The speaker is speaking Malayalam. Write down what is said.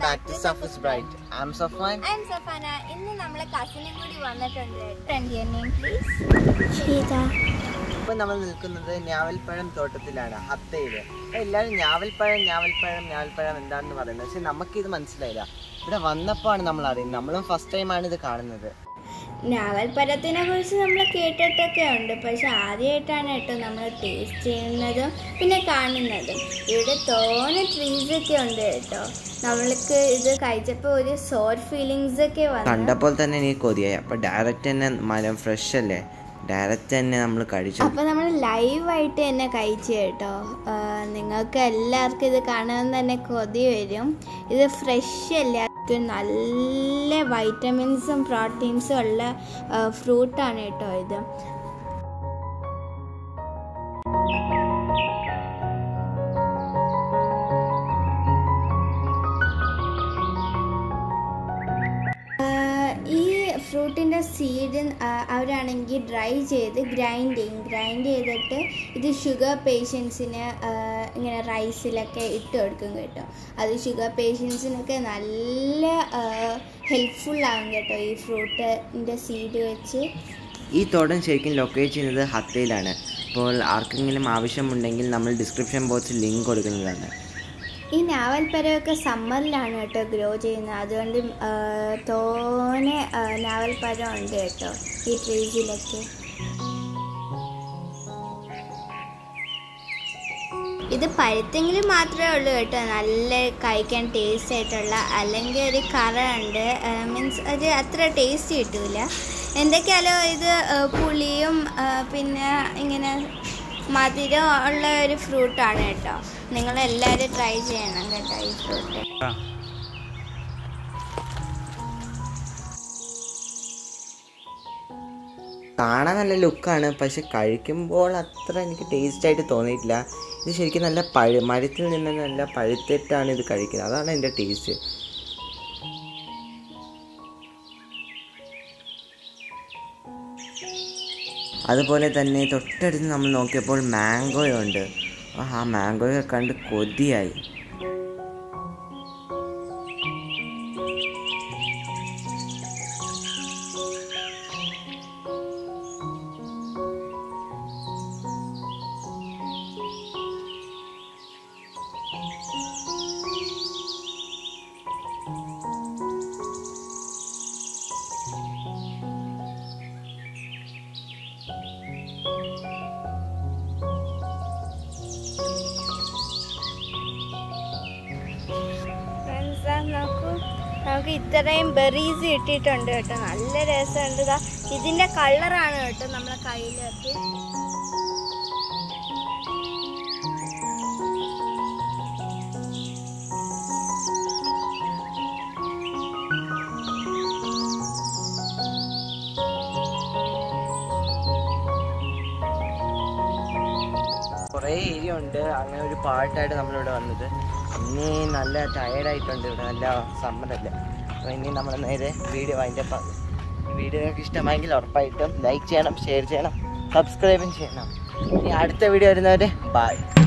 back to Safas bright I M Safan I M Safana ഇന്ന് നമ്മളെ കസിനും കൂടി വന്നിട്ടുണ്ട് ഫ്രണ്ട് നെയിം പ്ലീസ് ഷീത ഇപ്പൊ നമ്മൾ നിൽക്കുന്നത് ഞാവൽപ്പഴം തോട്ടത്തിലാണ് ഹത്തയില് അപ്പൊ എല്ലാവരും ഞാവൽപ്പഴം ഞാവൽപ്പഴം ഞാവൽപ്പഴം എന്താണെന്ന് പറയുന്നത് പക്ഷെ നമുക്കിത് മനസ്സിലായില്ല ഇവിടെ വന്നപ്പോഴാണ് നമ്മൾ അറിയുന്നത് നമ്മളും ഫസ്റ്റ് ടൈമാണ് ഇത് കാണുന്നത് ഞാവൽപ്പഴത്തിനെ കുറിച്ച് നമ്മൾ കേട്ടിട്ടൊക്കെ ഉണ്ട് പക്ഷെ ആദ്യമായിട്ടാണ് കേട്ടോ നമ്മൾ ടേസ്റ്റ് ചെയ്യുന്നതും പിന്നെ കാണുന്നതും ഇവിടെ തോനെ ട്രീസ് ഒക്കെ ഉണ്ട് കേട്ടോ നമ്മൾക്ക് ഇത് കഴിച്ചപ്പോൾ ഒരു സോർ ഫീലിങ്സ് ഒക്കെ വന്നു കണ്ടപ്പോൾ തന്നെ എനിക്ക് കൊതിയായി അപ്പൊ ഡയറക്റ്റ് തന്നെ മരം ഫ്രഷ് അല്ലേ ഡയറക്റ്റ് തന്നെ നമ്മൾ കഴിച്ചു അപ്പോൾ നമ്മൾ ലൈവായിട്ട് തന്നെ കഴിച്ചു കേട്ടോ ആ, നിങ്ങൾക്ക് എല്ലാവർക്കും ഇത് കാണാൻ തന്നെ കൊതി വരും ഇത് ഫ്രഷ് അല്ല ഇത് നല്ല വൈറ്റമിൻസും പ്രോട്ടീൻസും ഉള്ള ഫ്രൂട്ടാണ് കേട്ടോ ഇത് ആഹ് ഈ ഫ്രൂട്ടിൻ്റെ സീഡ് അവരാണെങ്കിൽ ഡ്രൈ ചെയ്ത് ഗ്രൈൻഡ് ചെയ്യും ഗ്രൈൻഡ് ചെയ്തിട്ട് ഇത് ഷുഗർ പേഷ്യൻസിന് ഇങ്ങനെ റൈസിലൊക്കെ ഇട്ട് കൊടുക്കും കേട്ടോ അത് ഷുഗർ പേഷ്യൻസിനൊക്കെ നല്ല ഹെൽപ്ഫുൾ ആകും കേട്ടോ ഈ ഫ്രൂട്ടിൻ്റെ സീഡ് വെച്ച് ഈ തോട്ടം ശരിക്കും ലൊക്കേറ്റ് ചെയ്യുന്നത് ഹത്തയിലാണ് അപ്പോൾ ആർക്കെങ്കിലും ആവശ്യമുണ്ടെങ്കിൽ നമ്മൾ ഡിസ്ക്രിപ്ഷൻ ബോക്സിൽ ലിങ്ക് കൊടുക്കുന്നതാണ് ഈ നാവൽപ്പഴമൊക്കെ സമ്മറിലാണ് കേട്ടോ ഗ്രോ ചെയ്യുന്നത് അതുകൊണ്ട് ആ, തോനെ ആ, നാവൽപ്പഴം ഉണ്ട് കേട്ടോ ഈ ട്രീസിലൊക്കെ ഇത് പഴുത്തെങ്കിൽ മാത്രമേ ഉള്ളൂ കേട്ടോ നല്ല കഴിക്കാൻ ടേസ്റ്റ് ആയിട്ടുള്ള അല്ലെങ്കിൽ ഒരു കറ ഉണ്ട് മീൻസ് അത് അത്ര ടേസ്റ്റ് കിട്ടൂല എന്തൊക്കെയാലോ ഇത് ആ, പുളിയും ആ, പിന്നെ ഇങ്ങനെ മധുരം ഉള്ള ഒരു ഫ്രൂട്ടാണ് കേട്ടോ നിങ്ങളെല്ലാവരും ട്രൈ ചെയ്യണം കേട്ടോ ഈ ഫ്രൂട്ട് കാണാൻ നല്ല ലുക്കാണ് പക്ഷെ കഴിക്കുമ്പോൾ അത്ര എനിക്ക് ടേസ്റ്റ് ആയിട്ട് തോന്നിയിട്ടില്ല ഇത് ശരിക്കും നല്ല പഴു മരത്തിൽ നിന്ന് നല്ല പഴുത്തിട്ടാണ് ഇത് കഴിക്കുന്നത് അതാണ് എൻ്റെ ടേസ്റ്റ് അതുപോലെ തന്നെ തൊട്ടടുത്ത് നമ്മൾ നോക്കിയപ്പോൾ മാംഗോയുണ്ട് ആ മാംഗോയെ കണ്ട് കൊതിയായി നോക്കൂ നമുക്ക് ഇത്രയും ബെറീസ് കിട്ടിയിട്ടുണ്ട് കേട്ടോ നല്ല രസമുണ്ട് ഇതാ ഇതിന്റെ കളറാണ് കേട്ടോ നമ്മളെ കയ്യിലൊക്കെ കുറേ ഏരിയ ഉണ്ട് അങ്ങനെ ഒരു പാട്ടായിട്ട് നമ്മളിവിടെ വന്നത് ഇനി നല്ല ടയേർഡായിട്ടുണ്ട് ഇവിടെ നല്ല സമ്മതല്ലേ അപ്പോൾ ഇനി നമ്മൾ നേരെ വീഡിയോ അതിൻ്റെ വീഡിയോ നിങ്ങൾക്ക് ഇഷ്ടമായെങ്കിൽ ഉറപ്പായിട്ടും ലൈക്ക് ചെയ്യണം ഷെയർ ചെയ്യണം സബ്സ്ക്രൈബും ചെയ്യണം ഇനി അടുത്ത വീഡിയോ വരുന്നവരെ ബൈ